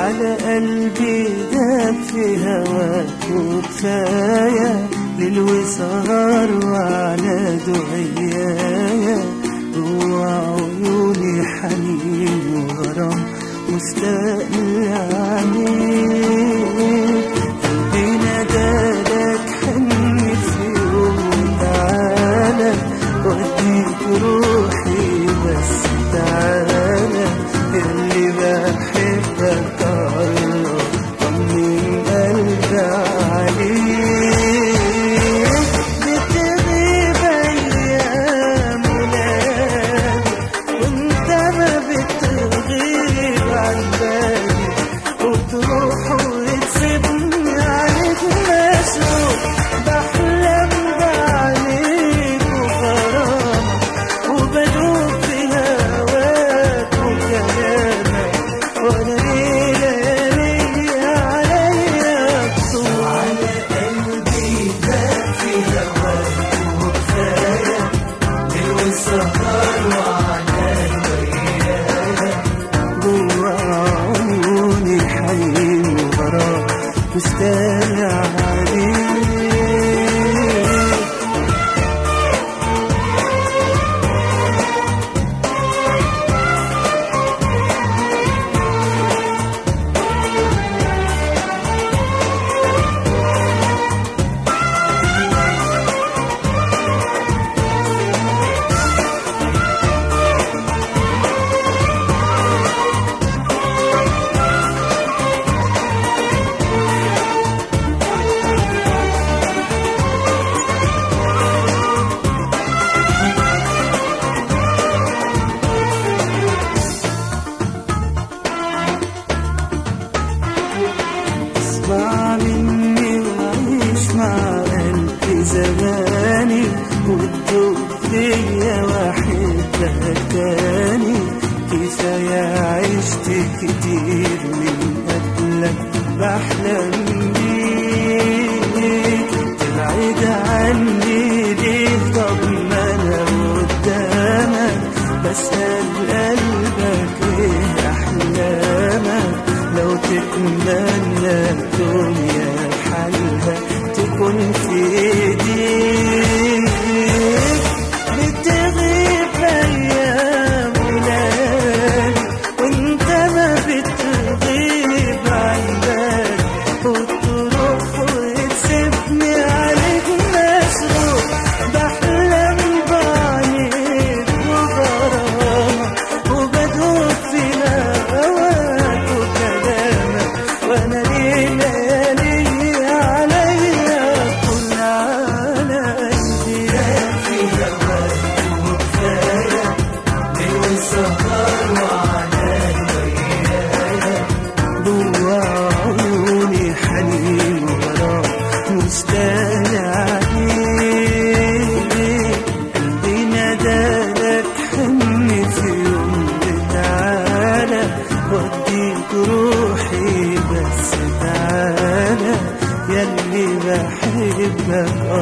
على قلبي داب في هواك وكفاية ليل وسهر وعلى دعيايا جوا عيوني حنين وغرام مشتاق لعينيك قلبي نادالك حني في يوم تعالى وديك روحي بس تعالى اللي بحبك الله طمن قلبي عليك بتغيب ايام ولادي وانت ما بتغيب عن بالي وتروح وتسيبني عليك مشروق بحلم بعينيك وغرامك وبدوب في هواك وكلامك وانا ليلة عليا بطول على قلبي بات في هواك وكفاية ليل والسهر وعلى البيايا جوا عيوني حنين وغرام مستنى عليك اسمع مني وعيش مع قلبي زماني وتدوب فيا واحبك تاني كفاية عشت كتير من قبلك بحلم بيك تبعد عني ليه طب ما انا قدامك بسأل قلبك ايه احلامك لو تتمنى الدنيا حالها تكون في ايديك بتغيب ايام وليالي وانت ما بتغيب عن بالي وتروح وتسيبني عليك مسروق بحلم بعينيك وغرامك وبدوب في هواك وكلامك وانا ليلة عليا كل على قلبي في هواك وكفاية ليل والسهر وعلى البيايا جوا عيوني حنين وغرام مستنى عليك قلبي نادالك حني في يوم تعالى وديك روحي بس تعالى ياللي بحبك